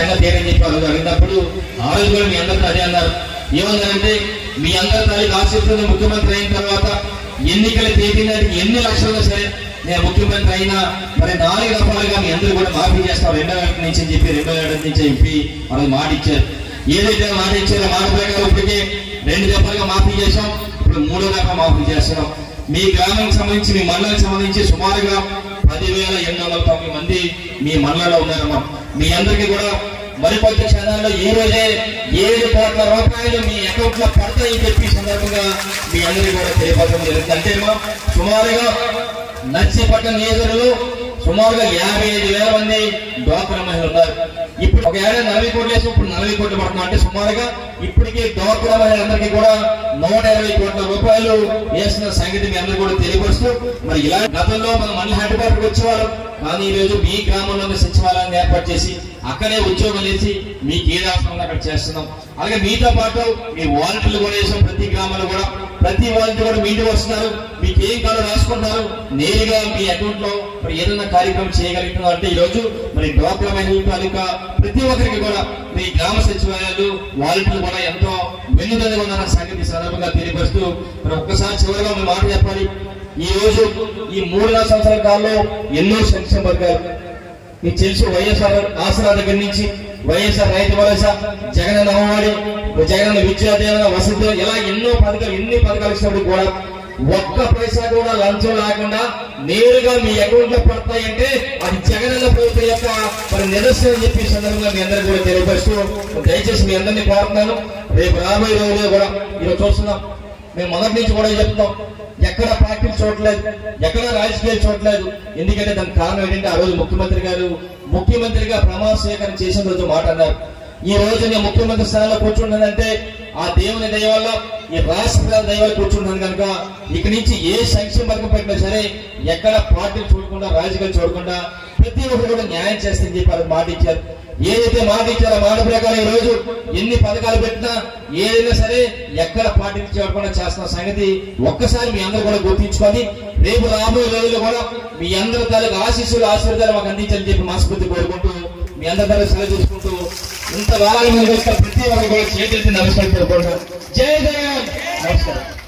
ఖచ్చితంగా తీరని చెప్పి ఆ రోజు అడిగినప్పుడు ఆ రోజు కూడా మీ అందరితో అదే అన్నారు ఏమన్నారంటే మీ అందరి తారీఖు ఆశిస్తుంది ముఖ్యమంత్రి అయిన తర్వాత ఎన్నికల తేదీ నాటికి ఎన్ని లక్షలు సరే నేను ముఖ్యమంత్రి అయినా మరి నాలుగు దఫాలుగా మీ అందరూ కూడా మాఫీ చేస్తాం రెండో ఏడాది నుంచి అని చెప్పి రెండో ఏడాది నుంచి చెప్పి వాళ్ళకి మాట ఇచ్చారు ఏదైతే మాట ఇచ్చారో మాట ప్రకారం ఇప్పటికే రెండు దఫాలుగా మాఫీ చేశాం ఇప్పుడు మూడో దఫా మాఫీ చేస్తున్నాం మీ గ్రామానికి సంబంధించి మీ మండలానికి సంబంధించి సుమారుగా పదివేల ఎనిమిది వందల తొమ్మిది మంది మీ మండలంలో ఉన్నారమ్మా మీ అందరికీ కూడా మరికొద్ది క్షణాల్లో ఈ రోజే ఏడు కోట్ల రూపాయలు మీ అకౌంట్ లో పడతాయని చెప్పి ఈ సందర్భంగా మీ అందరికీ కూడా తెలియపడడం జరుగుతుంది అంటే ఏమో సుమారుగా నర్సీపట్నం నియోజకవర్గంలో సుమారుగా యాభై ఐదు వేల మంది డ్వాక్రా మహిళలు ఉన్నారు ఇప్పుడు ఒక ఏడాది నలభై కోట్లు వేసి ఇప్పుడు నలభై కోట్లు పడుతున్నాం అంటే సుమారుగా ఇప్పటికే డ్వాక్రా మహిళలందరికీ కూడా నూట ఇరవై కోట్ల రూపాయలు వేసిన సంగతి మీ అందరూ కూడా తెలియపరుస్తూ మరి ఇలా గతంలో మనం మళ్ళీ హైదరాబాద్కి వచ్చేవారు కానీ ఈ రోజు మీ గ్రామంలోనే సచివాలయాన్ని ఏర్పాటు చేసి అక్కడే ఉద్యోగం వేసి మీకు ఏది అవసరం ఉందో అక్కడ చేస్తున్నాం అలాగే మీతో పాటు మీ వాలంటీర్లు కూడా వేసాం ప్రతి గ్రామంలో కూడా ప్రతి వాలంటీర్ కూడా మీ ఇంటికి వస్తున్నారు మీకు ఏం కావాలో రాసుకుంటున్నారు నేరుగా మీ అకౌంట్ లో మరి ఏదైనా కార్యక్రమం చేయగలుగుతున్నారు అంటే ఈ రోజు మరి డ్వాక్రా మహిళల తాలూకా ప్రతి ఒక్కరికి కూడా మీ గ్రామ సచివాలయాలు వాలంటీర్లు కూడా ఎంతో వెన్నుదన్నుగా ఉన్న సంగతి ఈ సందర్భంగా తెలియపరుస్తూ మరి ఒక్కసారి చివరిగా మీ మాట చెప్పాలి ఈ రోజు ఈ మూడున్నర సంవత్సరాల కాలంలో ఎన్నో సంక్షేమ పథకాలు మీకు తెలుసు వైఎస్ఆర్ ఆసరా దగ్గర నుంచి వైఎస్ఆర్ రైతు భరోసా జగన్ నమ్మవాడి జగన్ విద్యా దీవెన వసతి ఇలా ఎన్నో పథకాలు ఎన్ని పథకాలు ఇచ్చినప్పుడు కూడా ఒక్క పైసా కూడా లంచం లేకుండా నేరుగా మీ అకౌంట్ లో పడతాయంటే అది జగనన్న ప్రభుత్వం యొక్క మరి నిదర్శనం అని చెప్పి ఈ సందర్భంగా మీ అందరికీ కూడా తెలియపరుస్తూ దయచేసి మీ అందరినీ కోరుతున్నాను రేపు రాబోయే రోజుల్లో కూడా ఈరోజు చూస్తున్నాం మేము మొదటి నుంచి కూడా చెప్తాం ఎక్కడ పార్టీలు చూడలేదు ఎక్కడ రాజకీయాలు చూడలేదు ఎందుకంటే దానికి కారణం ఏంటంటే ఆ రోజు ముఖ్యమంత్రి గారు ముఖ్యమంత్రిగా ప్రమాణ స్వీకారం చేసిన రోజు మాట అన్నారు ఈ రోజు నేను ముఖ్యమంత్రి స్థానంలో కూర్చుంటానంటే ఆ దేవుని దయ వల్ల ఈ రాష్ట్ర ప్రజల దయ వల్ల కూర్చుంటాను కనుక ఇక నుంచి ఏ సంక్షేమ పథకం పెట్టినా సరే ఎక్కడ పార్టీలు చూడకుండా రాజకీయాలు చూడకుండా ప్రతి ఒక్కరు కూడా న్యాయం చేస్తని చెప్పి అది మాట ఇచ్చారు ఏదైతే మాట ఇచ్చారో ఆ మాట ప్రకారం ఈ రోజు ఎన్ని పథకాలు పెట్టినా ఏదైనా సరే ఎక్కడ పార్టీలు చూడకుండా చేస్తున్న సంగతి ఒక్కసారి మీ అందరూ కూడా గుర్తించుకొని రేపు రాబోయే రోజుల్లో కూడా మీ అందరి తాలూకు ఆశీస్సులు ఆశీర్వాదాలు మాకు అందించాలని చెప్పి మనస్ఫూర్తి కోరుకుంటూ మీ అందరి తాలూకు సెలవు చూసుకుంటూ ఇంత వేలాది మంది వస్తే ప్రతి ఒక్కరు కూడా చేతులెత్తి నమస్కారం కోరుకుంటున్నాను జై జగన్ నమస్కారం